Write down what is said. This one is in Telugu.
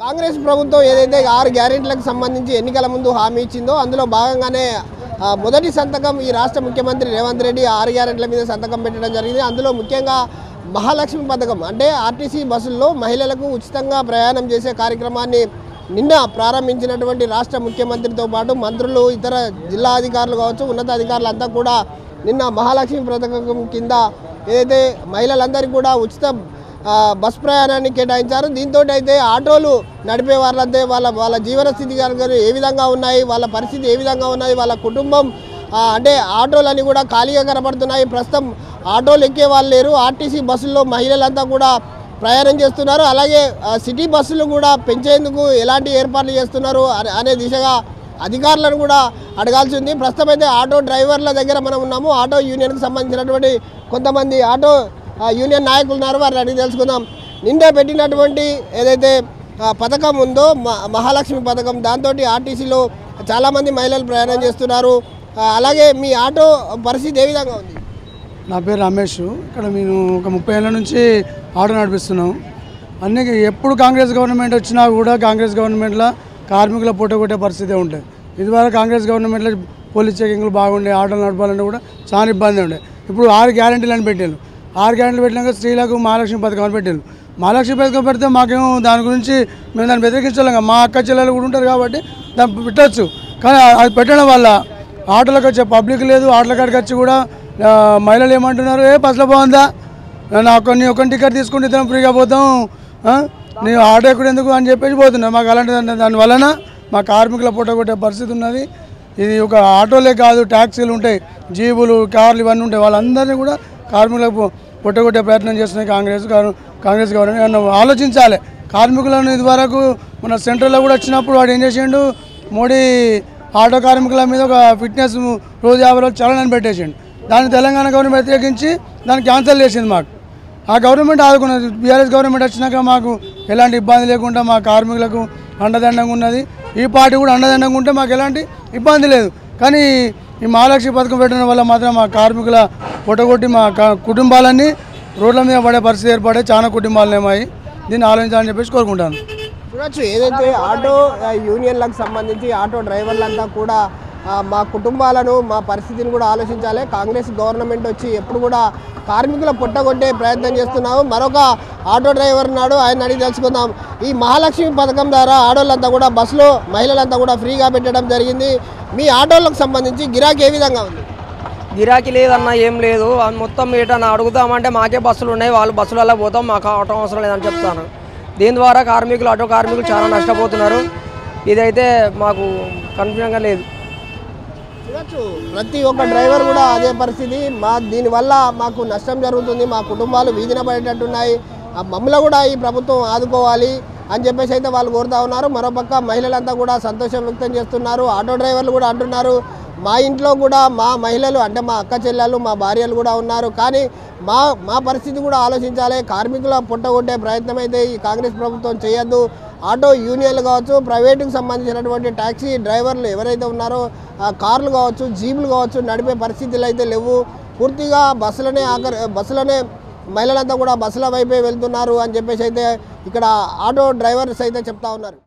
కాంగ్రెస్ ప్రభుత్వం ఏదైతే ఆరు గ్యారెంటీలకు సంబంధించి ఎన్నికల ముందు హామీ ఇచ్చిందో అందులో భాగంగానే ఆ, మొదటి సంతకం ఈ రాష్ట్ర ముఖ్యమంత్రి రేవంత్ రెడ్డి ఆరు గ్యారెంటీల మీద సంతకం పెట్టడం జరిగింది అందులో ముఖ్యంగా మహాలక్ష్మి పథకం అంటే ఆర్టీసీ బస్సుల్లో మహిళలకు ఉచితంగా ప్రయాణం చేసే కార్యక్రమాన్ని నిన్న ప్రారంభించినటువంటి రాష్ట్ర ముఖ్యమంత్రితో పాటు మంత్రులు ఇతర జిల్లా అధికారులు కావచ్చు ఉన్నతాధికారులు అంతా కూడా నిన్న మహాలక్ష్మి పథకం కింద ఏదైతే మహిళలందరికీ కూడా ఉచిత ఆ, బస్ ప్రయాణాన్ని కేటాయించారు దీంతో అయితే ఆటోలు నడిపే వాళ్ళంతే వాళ్ళ వాళ్ళ జీవన స్థితి కనుక ఏ విధంగా ఉన్నాయి వాళ్ళ పరిస్థితి ఏ విధంగా ఉన్నది వాళ్ళ కుటుంబం ఆ, అంటే ఆటోలన్నీ కూడా ఖాళీగా కనబడుతున్నాయి ప్రస్తుతం ఆటోలు ఎక్కే వాళ్ళు లేరు ఆర్టీసీ బస్సుల్లో మహిళలంతా కూడా ప్రయాణం చేస్తున్నారు అలాగే ఆ, సిటీ బస్సులు కూడా పెంచేందుకు ఎలాంటి ఏర్పాట్లు చేస్తున్నారు అనే- అనే దిశగా అధికారులను కూడా అడగాల్సి ఉంది ప్రస్తుతం అయితే ఆటో డ్రైవర్ల దగ్గర మనం ఉన్నాము ఆటో యూనియన్కి సంబంధించినటువంటి కొంతమంది ఆటో ఆ, యూనియన్ నాయకులు ఉన్నారు వారిని అడిగి తెలుసుకుందాం నిండే పెట్టినటువంటి ఏదైతే ఆ, పథకం ఉందో మ- మహాలక్ష్మి పథకం దాంతో ఆర్టీసీలో చాలామంది మహిళలు ప్రయాణం చేస్తున్నారు ఆ, అలాగే మీ ఆటో పరిస్థితి ఏ విధంగా ఉంది నా పేరు రమేష్ ఇక్కడ మేము ఒక ముప్పై ఏళ్ళ నుంచి ఆటో నడిపిస్తున్నాం అన్ని ఎప్పుడు కాంగ్రెస్ గవర్నమెంట్ వచ్చినా కూడా కాంగ్రెస్ గవర్నమెంట్లో కార్మికుల పూట కొట్టే పరిస్థితి ఉంటుంది ఇదివరకు కాంగ్రెస్ గవర్నమెంట్లో పోలీస్ చెకింగ్లు బాగుండే ఆటోలు నడపాలంటే కూడా చాలా ఇబ్బంది ఉండే ఇప్పుడు ఆరు గ్యారెంటీలు అని పెట్టాను ఆరు గ్యారెంటీలు పెట్టినాక స్త్రీలకు మహాలక్ష్మి పథకం అని పెట్టాను మహాలక్ష్మి పథకం పెడితే మాకేమో దాని గురించి మేము దాన్ని వ్యతిరేకించలేం కదా. మా అక్క చెల్లెలు కూడా ఉంటారు కాబట్టి దాన్ని పెట్టచ్చు కానీ అది పెట్టడం వల్ల ఆటోలకు వచ్చే పబ్లిక్ లేదు ఆటోల కాడికి వచ్చి కూడా ఆ, మహిళలు ఏమంటున్నారు ఏ బస్సులో బాగుందా నాకు నీ ఒక టికెట్ తీసుకుంటే ఇద్దరం ఫ్రీగా పోతాం ఆ? నేను ఆటో ఎక్కడ ఎందుకు అని చెప్పేసి పోతున్నా మాకు అలాంటి దాని దాని వలన మా కార్మికుల పూట కొట్టే పరిస్థితి ఉన్నది ఇది ఒక ఆటోలే కాదు ట్యాక్సీలు ఉంటాయి జీబులు కార్లు ఇవన్నీ ఉంటాయి వాళ్ళందరినీ కూడా కార్మికులకు పొట్టగొట్టే ప్రయత్నం చేస్తున్నాయి కాంగ్రెస్ గారు కాంగ్రెస్ గవర్నమెంట్ ఏమన్నా ఆలోచించాలి కార్మికులను ఇదివరకు మన సెంట్రల్లో కూడా వచ్చినప్పుడు వాడు ఏం చేసిండు మోడీ ఆటో కార్మికుల మీద ఒక ఫిట్నెస్ రోజు యాభై రోజులు చలనని పెట్టేసిండు దాన్ని తెలంగాణ గవర్నమెంట్ వ్యతిరేకించి దాన్ని క్యాన్సిల్ చేసింది మాకు ఆ గవర్నమెంట్ ఆదుకున్నది బీఆర్ఎస్ గవర్నమెంట్ వచ్చినాక మాకు ఎలాంటి ఇబ్బంది లేకుండా మా కార్మికులకు అండదండంగా ఉన్నది ఈ పార్టీ కూడా అండదండంగా ఉంటే మాకు ఎలాంటి ఇబ్బంది లేదు కానీ ఈ మహాలక్ష్మి పథకం పెట్టడం వల్ల మాత్రం మా కార్మికుల పొట్టగొట్టి మా కా- కుటుంబాలన్నీ రోడ్ల మీద పడే పరిస్థితి ఏర్పడే చాలా కుటుంబాలు ఏమాయి దీన్ని ఆలోచించాలని చెప్పేసి కోరుకుంటాను చూడొచ్చు ఏదైతే ఆటో ఆ, యూనియన్లకు సంబంధించి ఆటో డ్రైవర్లంతా కూడా ఆ, మా కుటుంబాలను మా పరిస్థితిని కూడా ఆలోచించాలి కాంగ్రెస్ గవర్నమెంట్ వచ్చి ఎప్పుడు కూడా కార్మికుల పుట్టగొట్టే ప్రయత్నం చేస్తున్నాము మరొక ఆటో డ్రైవర్ ఉన్నాడు ఆయన అడిగి తెలుసుకుందాం ఈ మహాలక్ష్మి పథకం ద్వారా ఆటోలంతా కూడా బస్సులో మహిళలంతా కూడా ఫ్రీగా పెట్టడం జరిగింది మీ ఆటోలకు సంబంధించి గిరాకీ ఏ విధంగా ఉంది గిరాకీ లేదన్నా ఏం లేదు అది మొత్తం ఏటన్నా అడుగుతామంటే మాకే బస్సులు ఉన్నాయి వాళ్ళు బస్సులలో పోతాం మాకు ఆటో అవసరం లేదని చెప్తాను దీని ద్వారా కార్మికులు ఆటో కార్మికులు చాలా నష్టపోతున్నారు ఇదైతే మాకు కన్ఫ్యూజన్గా లేదు చూడొచ్చు ప్రతి ఒక్క డ్రైవర్ కూడా అదే పరిస్థితి మా దీనివల్ల మాకు నష్టం జరుగుతుంది మా కుటుంబాలు వీధిన పడేటట్టున్నాయి ఆ మమ్మల్ని కూడా ఈ ప్రభుత్వం ఆదుకోవాలి అని చెప్పేసి అయితే వాళ్ళు కోరుతా ఉన్నారు మరోపక్క మహిళలంతా కూడా సంతోషం వ్యక్తం చేస్తున్నారు ఆటో డ్రైవర్లు కూడా అంటున్నారు మా ఇంట్లో కూడా మా మహిళలు అంటే మా అక్క చెల్లెలు మా భార్యలు కూడా ఉన్నారు కానీ మా మా పరిస్థితి కూడా ఆలోచించాలి కార్మికుల పుట్టగొట్టే ప్రయత్నం అయితే ఈ కాంగ్రెస్ ప్రభుత్వం చేయొద్దు ఆటో యూనియన్లు కావచ్చు ప్రైవేటుకు సంబంధించినటువంటి ట్యాక్సీ డ్రైవర్లు ఎవరైతే ఉన్నారో ఆ కార్లు కావచ్చు జీపులు కావచ్చు నడిపే పరిస్థితులు అయితే లేవు పూర్తిగా బస్సులనే ఆఖరి బస్సులనే మహిళలంతా కూడా బస్సుల వైపే వెళ్తున్నారు అని చెప్పేసి అయితే ఇక్కడ ఆటో డ్రైవర్స్ అయితే చెప్తా ఉన్నారు